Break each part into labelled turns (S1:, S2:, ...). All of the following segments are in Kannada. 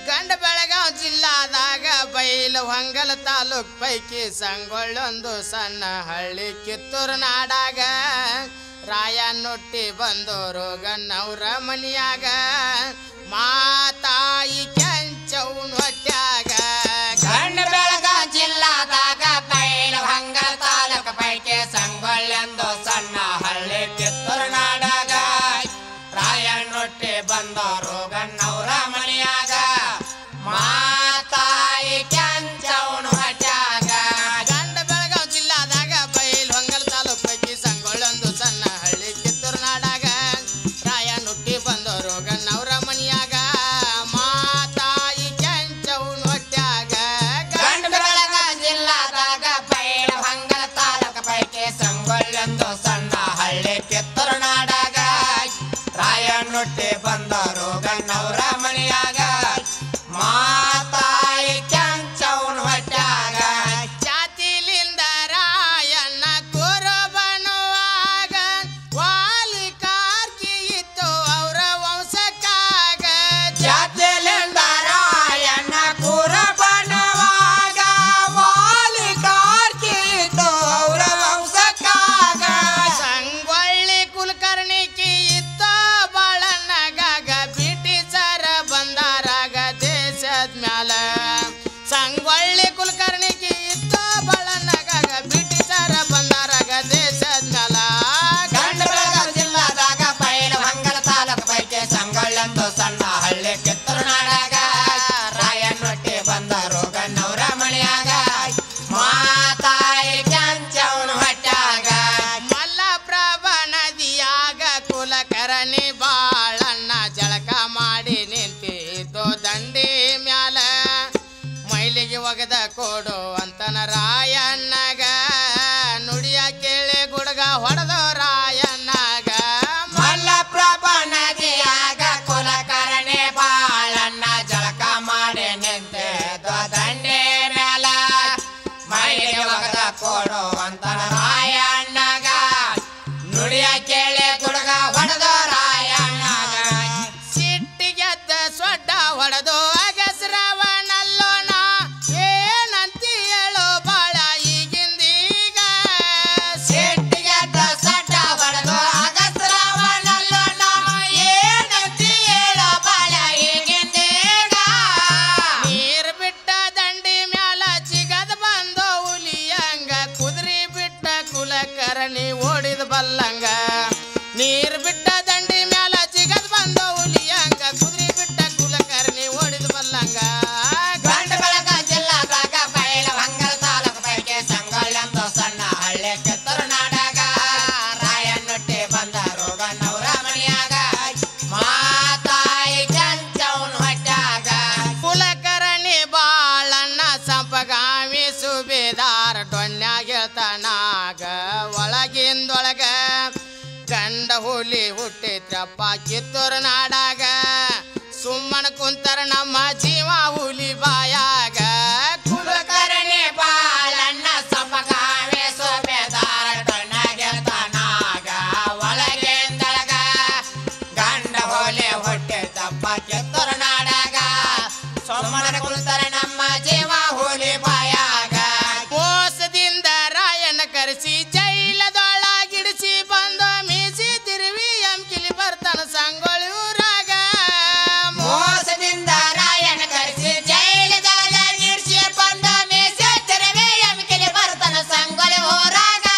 S1: ಗಂಡ ಬೆಳಗಾವ್ ಜಿಲ್ಲಾದಾಗ ಬೈಲು ಹೊಂಗಲ ತಾಲೂಕ್ ಪೈಕಿ ಸಂಗೊಳ್ಳೊಂದು ಸಣ್ಣ ಹಳ್ಳಿ ಕಿತ್ತೂರು ನಾಡಾಗ ರಾಯನೊಟ್ಟಿ ಬಂದೋರು ಗನ್ನವ್ರ ಮನಿಯಾಗ ಮಾತಾಯಿ ಕೆಂಚೌನ್ ಹೊಟ್ಯಾಗ
S2: ಗಂಡ ಬೆಳಗ ಜಿಲ್ಲಾದಾಗ ಬೈಲು ಹಂಗ ತಾಲೂಕ ಪೈಕಿ ಸಂಗೊಳ್ಳೆಂದು ಸಣ್ಣ ಹಳ್ಳಿ ಕಿತ್ತೂರು ನಾಡಾಗ ರಾಯಣ್ಣೊಟ್ಟಿ ಬಂದವರು ಗಣ್ಣವ್ರ ಮನೆಯಾಗ ಮಾತಾಯಿ ಕೆಂಚವನು ಹಟ್ಯಾಗ
S1: ಗಂಡ ಬೆಳಗಾವ್ ಜಿಲ್ಲಾದಾಗ ಬೈಲ್ ಹೊಂಗಲ್ ತಾಲೂಕ್ ಪೈಕಿ ಸಂಗೊಳ್ಳೊಂದು ಸಣ್ಣ ಹಳ್ಳಿ ಕಿತ್ತೂರು ನಾಡಾಗ ರಾಯನುಟ್ಟಿ ಬಂದವರು ಗನ್ನವ್ರ ಮನಿಯಾಗ ಮಾತಾಯಿ ಕೆಂಚೌನ್ ಹೊಟ್ಯಾಗ
S2: ಗಂಡ ಬೆಳಗ ಜಿಲ್ಲಾದಾಗ ಬೈಲು ಹಂಗಲ ತಾಲೂಕ ಪೈಕಿ ಸಂಗೊಳ್ಳೆಂದು ಸಣ್ಣ ಹಳ್ಳಿ ಕಿತ್ತೂರು ನಾಡಾಗ ರಾಯಣ್ಣೊಟ್ಟಿ ಬಂದವರು ಗಣ್ಣವ್ರ ಮನೆಯಾಗ ಮಾತಾಯಿ ಕೆಂಚವನು ಹಟ್ಯಾಗ
S1: ಜಾತಿಲಿಂದ ರಾಯಣ್ಣ ಕುರುಬನುವಾಗ ವಾಲಿ ಕಾರ್ಕಿ ಇತ್ತು ಅವರ ವಂಶಕ್ಕಾಗ
S2: ಜಾತಿಲಿಂದ ರಾಯಣ್ಣ ಕುರಬನವಾಗ ವಾಲಿ ಕಾರ್ಕಿತ್ತು ಅವರ ವಂಶಕ್ಕಾಗ
S1: ಸಂಗೊಳ್ಳಿ ಕುಲಕರ್ಣಿಕಿ ಇತ್ತ ಬಾಳಣ್ಣಗಾಗ ಬ್ರಿಟಿಷರ ಬಂದಾರಾಗ ದೇಶದ ಮ್ಯಾಲ ಸಂಗೊಳ್ಳಿ ಕುಲಕರ್ಣಿಕಿ ಇತ್ತ ಬಾಳಣ್ಣಗಾಗ ಬ್ರಿಟಿಷರ ಬಂದಾರಾಗ ದೇಶದ ಮ್ಯಾಲ
S2: ಗಂಡ ಬೆಳಗಾವಿ ಜಿಲ್ಲಾದಾಗ ಬೈಲು ಹಂಗಲ ತಾಲೂಕು ಪೈಕಿ ಸಂಗೊಳ್ಳೊಂದು ಸಣ್ಣ ಹಳ್ಳಿ ಕಿತ್ತೂರು ನಾಡಾಗ ರಾಯಣ್ಣೊಟ್ಟಿ ಬಂದರು ಗಣ್ಣವ್ರ ಮನೆಯಾಗ ಮಾತಾಯಿ ಕೆಂಚವನು ಹಟ್ಯಾಗ
S1: ಮಲ್ಲಪ್ರಭ ನದಿಯಾಗ ಕುಲಕರ್ಣಿ ಬಾಳಣ್ಣ ಜಳಕ ಮಾಡಿ ನಿಂತಿದ್ದು ದಂಡಿ ಮ್ಯಾಲ ಮೈಲಿಗೆ ಒಗದ ಕೊಡು ಅಂತನ ರಾಯಣ್ಣಗ ನುಡಿಯ ಕೇಳಿ ಗುಡ್ಗ ಹೊಡೆದ ರಾಯಣ್ಣಗ
S2: ಮಲ್ಲಪ್ರಭ ನದಿಯಾಗ ಕುಲಕರ್ಣಿ ಬಾಳಣ್ಣ ಜಳಕ ಮಾಡಿ ನಿಂತೆ ದಂಡೆ ಮ್ಯಾಲ ಮೈಲಿಗೆ ಒಗದ ಕೊಡು ಅಂತ ರಾಯಣ್ಣಗ ನುಡಿಯ ಕೇಳಿ ಕುಡುಗ ಹೊಡೆದ ರಾಯಣ್ಣಗ
S1: ಸಿಟ್ಟಿಗೆದ್ದ ಸೊಡ್ಡ ಹೊಡೆದು ಅಗಸ್ರವನಲ್ಲೋಣ ಏನಂತಿ ಹೇಳು ಬಾಳ ಈಗಿಂದೀಗ
S2: ಸಿಟ್ಟಿಗೆದ್ದ ಸಡ್ಡ ಹೊಡೆದು ಅಗಸ್ರವನಲ್ಲೋ ನಾವು ಏನಂತಿ ಹೇಳೋ ಬಾಳ ಈಗಿಂದೀಗ
S1: ನೀರ್ ಬಿಟ್ಟ ದಂಡಿ ಮ್ಯಾಲ ಚಿಗದ್ ಬಂದು ಹುಲಿಯಂಗ ಕುದುರಿ ಬಿಟ್ಟ ಕುಲಕರ್ಣಿ ಓಡಿದ ಬಲ್ಲಂಗ ನೀರ್ ಬಿಟ್ಟ ದಂಡಿ ಮ್ಯಾಲ ಚಿಗದ್ ಬಂದು ಹುಲಿಯಂಗ ಕುದುರಿ ಬಿಟ್ಟ ಕುಲಕರ್ಣಿ ಓಡಿದ ಬಲ್ಲಂಗ
S2: ಗಂಡ ಬೆಳಗ ಜಿಲ್ಲಾದಾಗ ಬೈಲ ಹಂಗಲ ತಾಲೂಕು ಪೈಕಿ ಸಂಗೊಳ್ಳಂತ ಸಣ್ಣ ಹಳ್ಳಿ ಕಿತ್ತೂರು ನಾಡಾಗ ರಾಯಣ್ಣೊಟ್ಟಿ ಬಂದರು ಗಣ್ಣವ್ರ ಮನೆಯಾಗ ಮಾತಾಯಿ ಕೆಂಚವನು ಹೊಟ್ಯಾಗ
S1: ಕುಲಕರ್ಣಿ ಬಾಳಣ್ಣ ಸಂಪಗಾಮಿ ಸುಬೇದಾರ ಡೊನ್ಯಾಗ ಹೇಳ್ತಾನಾಗ ಒಳಗಿಂದೊಳಗ ಗಂಡ ಹುಲಿ ಹುಟ್ಟಿದ್ರಪ್ಪ ಕಿತ್ತೂರು ನಾಡಾಗ ಸುಮ್ಮನ ಕುಂತರ ನಮ್ಮ ಜೀವ ಹುಲಿ ಬಾಯಾಗ
S2: ಕುಲಕರ್ಣಿ ಬಾಳಣ್ಣ ಸಪಗಾವೆ ಸೊಬೆದಾರ ಗೆಲ್ತಾನಾಗ ಒಳಗೆಂದಳಗ ಗಂಡ ಹೋಲೆ ಹೊಟ್ಟೆ ತಪ್ಪ ಕೆತ್ತರ ನಾಡಾಗ ಸೋಮನ ಕುಳಿತರ ನಮ್ಮ ಜೀವ ಹೋಲಿ ಬಾಯಾಗ
S1: ಮೋಸದಿಂದ ರಾಯಣ್ಣ ಕರೆಸಿ ಜೈಲದೊಳಗಿಡಿಸಿ ಬಂದು ಮೀಸಿ ತಿರುವಿ ಎಂಕಿಲಿ ಬರ್ತಾನ ಸಂಗೊಳ್ಳಿ ಊರಾಗ
S2: ಮೋಸದಿಂದ ರಾಯನ ಕರೆಸಿ ಜೈಲದಾಗ ಇರ್ಸಿ ಬಂದ ಮೇಸೆ ತೆರವೆ ಎಮ್ಕಿಲಿ ಬರ್ತಾನ ಸಂಗೊಲೆ ಊರಾಗ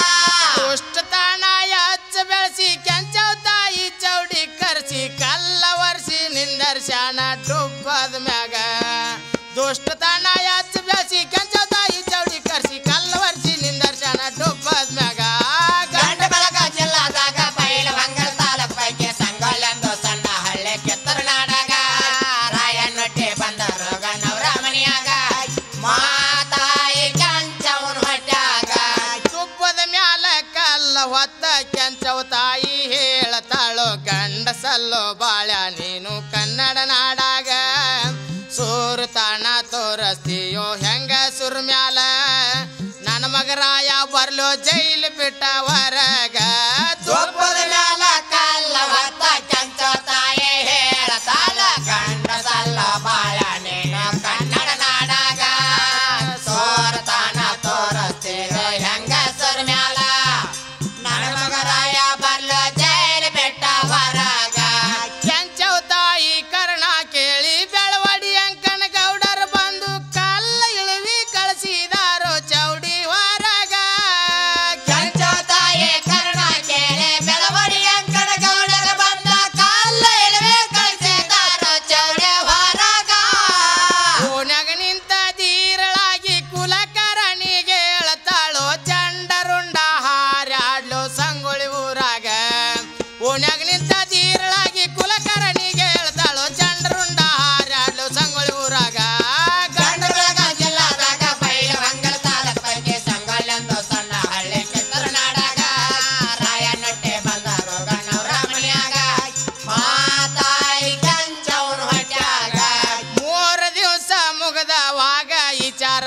S1: ದುಷ್ಟತನ ಹಚ್ಚ ಬೆಳೆಸಿ ಕೆಂಚವ್ ತಾಯಿ ಚೌಡಿ ಕರ್ಸಿ ಕಲ್ಲ ವರ್ಷಿ ನಿಂದರ್ಶಾನ ಡುಬ್ಬದ ಮ್ಯಾಗ ದುಷ್ಟತನ ಹಚ್ಚ ಬೆಳೆಸಿ ಕೆಂಚವ್ ತಾಯಿ ಚೌಡಿ ಕರ್ಸಿ ಕಲ್ಲ ವರ್ಷಿ ನಿಂದರ್ಶಾನ ಡುಬ್ಬದ ಮ್ಯಾಗ
S2: ಗಂಡ ಬೆಳಗ ಜಿಲ್ಲಾದಾಗ ಬೈಲ ಬಂಗಲ್ ತಾಲೂಕ್ ಪೈಕಿ ಸಂಗೊಳ್ಳೆಂದು ಸಣ್ಣ ಹಳ್ಳಿ ಕಿತ್ತೂರು ನಾಡಾಗ ರಾಯಣ್ಣೊಟ್ಟಿ ಬಂದರು ಗಣ್ಣವ್ರ ಮನೆಯಾಗ ಮಾತಾಯಿ ಕಂಚವನು ಹೊಟ್ಯಾಗ
S1: ತುಪ್ಪದ ಮ್ಯಾಲ ಕಲ್ಲ ಹೊತ್ತ ಕೆಂಚವ್ ತಾಯಿ ಹೇಳತಾಳು ಗಂಡಸಲ್ಲೋ ಬಾಳ ನೀನು ಕನ್ನಡ ನಾಡಾಗ ಸೂರುತಾಣ ತೋರಸ್ತೀಯೋ ಹೆಂಗ ಸುರ್ ಮ್ಯಾಲ ನನ್ನ ಮಗರಾಯ ಬರ್ಲೋ ಜೈಲು ಬಿಟ್ಟ ಹೊರಗ
S2: ತುಪ್ಪದ ಮ್ಯಾಲ ಕಲ್ಲ ಹೊತ್ತ ಕಂಚ ತಾಯಿ ಹೇಳತಾಳ ಗಂಡ ಸಲ್ಲ ಬಾಳ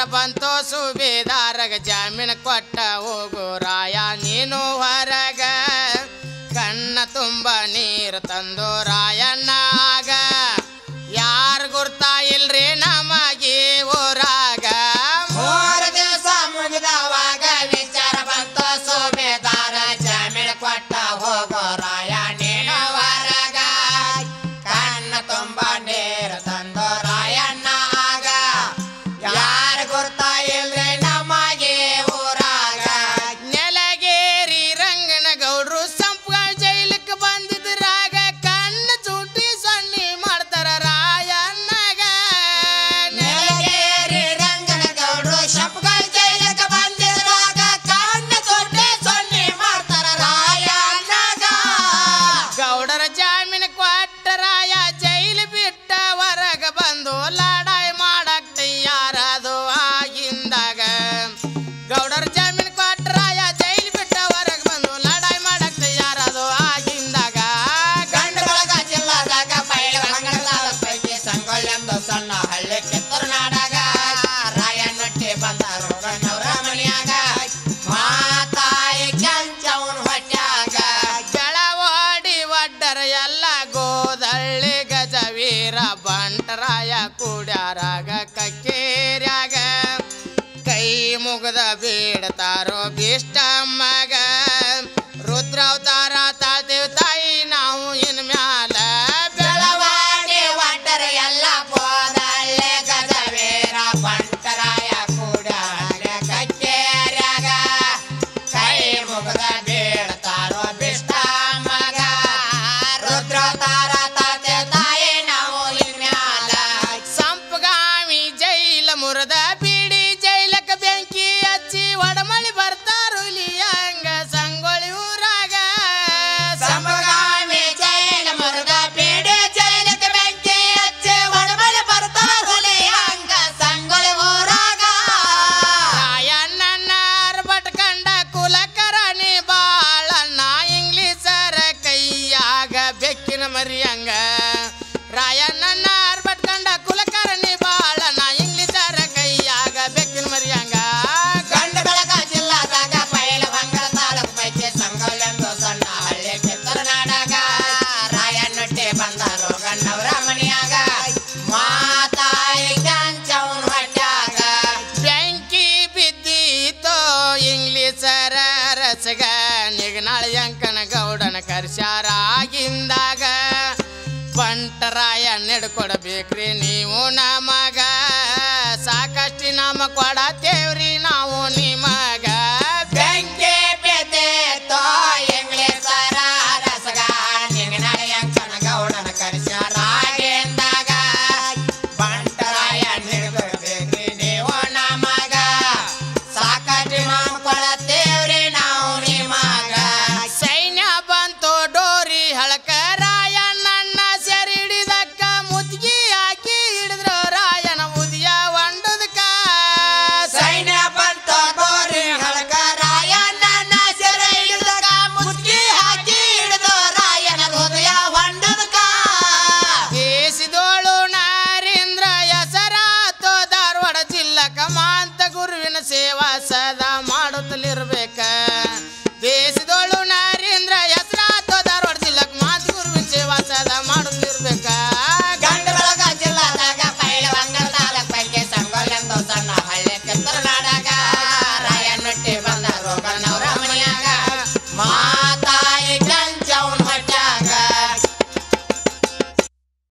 S1: ಬಂತು ಸುಬೇದಾರಗ ಜಾಮೀನು ಕೊಟ್ಟ ಹೋಗು ರಾಯ ನೀನು ಹೊರಗ ಕಣ್ಣ ತುಂಬ ನೀರು ತಂದು ರಾಯಣ್ಣಾಗ ಯಾರು ಗುರ್ತಾ ಇಲ್ರಿ ನಮಗೆ ಊರಾಗ
S2: ಮೂರು ದಿವಸ ಮುಗಿದವಾಗ ವಿಚಾರ ಬಂತು ಸುಬೇದಾರ ಜಾಮೀನು ಕೊಟ್ಟ ಹೋಗೋ ರಾಯ ನೀನು ಹೊರಗ ಕಣ್ಣ ತುಂಬ ನೀರು ತಂದು ರಾಯಣ್ಣ ಆಗ ಯಾರು ಗುರ್ತಾ ಇಲ್ರಿ ನಮಗೆ ಊರಾಗ
S1: ನೆಲಗೇರಿ ರಂಗನ ಗೌಡ್ರು ಸಂಪ ಜೈಲಕ್ಕೆ ಬಂದಿದ್ರಾಗ ಕಣ್ಣ ಚೂಟಿ ಸೊನ್ನಿ ಮಾಡ್ತಾರ ರಾಯಣ್ಣಗ
S2: ನೆಲಗೇರಿ ರಂಗನ ಗೌಡ್ರು ಶಪ್ಗಳ ಜೈಲಕ್ಕೆ ಬಂದಿರುವಾಗ ಕಣ್ಣ ತೊಟ್ಟೆ ಸೊನ್ನೆ ಮಾಡ್ತಾರ ರಾಯಣ್ಣಗ
S1: ಗೌಡರ ಜಾಮೀನು ಕೊಟ್ಟ ರಾಯ ಜೈಲು ಬಿಟ್ಟ ಹೊರಗ ಬಂದು ಲಡಾಯಿ ಮಾಡಕ್ ತಯಾರದು ಆಗಿಂದಾಗ ಗೌಡರ ಜಾಮೀನು ಕೊಟ್ಟ ರಾಯ ಜೈಲು ಬಿಟ್ಟ ಹೊರಗ ಬಂದು ಲಡಾಯಿ ಮಾಡಕ್ ತಯಾರದು ಆಗಿಂದಾಗ
S2: ಗಂಡ ಬಳಗ ಜಿಲ್ಲಾದಾಗ ಬಯಲು ಅಂಗಡದಾದ ಪೈಕಿ ಸಂಗೊಳ್ಳೆಂದು ಸಣ್ಣ ಹಳ್ಳಿ ಕಿತ್ತೂರು ನಾಡಾಗ ರಾಯಣ್ಣಟ್ಟಿ ಬಂದ ರೋಗಣ್ಣವ್ರ ಮನ್ಯಾಗ ಮಾತಾಯಿ ಕೆಂಚವನ್ ಹೊಟ್ಯಾಗ
S1: ಕೆಳವಾಡಿ ಒಡ್ಡರ ಎಲ್ಲ ಗೋದಳ್ಳಿ ಗಜವೀರ ಬಂಟರಾಯ ಕೂಡ್ಯಾರಾಗ ಕಕ್ಕೇರ್ಯಾಗ ಕೈ ಮುಗದ ಬೀಡ್ತಾರೋ ಬಿಷ್ಟಮ್ಮಗ ರುದ್ರಾವತಾರ ತಾಳ್ತೇವ್ ತಾಯಿ ನಾವು ಇನ್ ಮ್ಯಾಲ
S2: ಬೆಳವಾಡಿ ಒಡ್ಡರ ಎಲ್ಲ ಪೋದಳ್ಳೆ ಗಜವೀರ ಬಂಟರಾಯ ಕೂಡ ಕಕ್ಕೇರ್ಯಾಗ ಕೈ ಮುಗದ ಬೀಳ್ತಾರೋ ಬಿಷ್ಟ ಮಗ ರುದ್ರ ತಾರ ತಾತೆ ತಾಯಿ ನಾವು ಇನ್ಮ್ಯಾಲ
S1: ಸಂಪಗಾಮಿ ಜೈಲ ಮುರದ ಬೀಡಿ ಜೈಲಕ ಬೆಂಕಿ ಹಚ್ಚಿ ಒಡಮಳಿ ಬರ್ತಾರು ಹಂಗ ಸಂಗೊಳಿ ಊರಾಗ
S2: ಸಂಭಗಾಮಿ ಜೈಲ ಮರದ ಪೀಡೆ ಜೈಲಕ್ಕೆ ಬೆಂಕಿ ಹಚ್ಚಿ ಒಡಬಡಿ ಬರ್ತಾರ ಹುಲಿ ಹಂಗ ಸಂಗೊಳಿ ಊರಾಗ
S1: ರಾಯಣ್ಣನಾರ್ ಬಟ್ಕಂಡ ಕುಲಕರಣಿ ಬಾಳಣ್ಣ ಇಂಗ್ಲೀಷರ ಕೈಯಾಗ ಬೆಕ್ಕಿನ ಮರಿಯಂಗ ರಾಯಣ್ಣನಾರ್ ಬಟ್ಕಂಡ ಕುಲಕರಣಿ ಬಾಳಣ್ಣ ಇಂಗ್ಲೀಷರ ಕೈಯಾಗ ಬೆಕ್ಕಿನ ಮರಿಯಂಗ
S2: ಗಂಡ ಬೆಳಗ ಜಿಲ್ಲಾದಾಗ ಬಯಲು ಬಂಗಾರ ತಾಲೂಕು ಪೈಕಿ ಸಂಗೊಳ್ಳೆಂದು ಸಣ್ಣ ಹಳ್ಳಿ ಕಿತ್ತೂರು ನಾಡಾಗ ರಾಯಣ್ಣಟ್ಟಿ ಬಂದ ರೋಗಣ್ಣವ್ರ ಮನ್ಯಾಗ ಮಾತಾಯಿ ಕಂಚವನ್ ಹೊಟ್ಯಾಗ
S1: ಬೆಂಕಿ ಬಿದ್ದೀತೋ ಇಂಗ್ಲೀಷರ ರಸಗ ನಿಗನಾಳ ಯಂಕನ ಗೌಡನ ಕರ್ಸ್ಯಾರಾಗಿಂದಾಗ ಬಂಟರಾಯ ನೆಡ್ಕೊಡ್ಬೇಕ್ರಿ ನೀವು ನಮಗ ಸಾಕಷ್ಟು ನಮ ಕೊಡತೇವ್ರಿ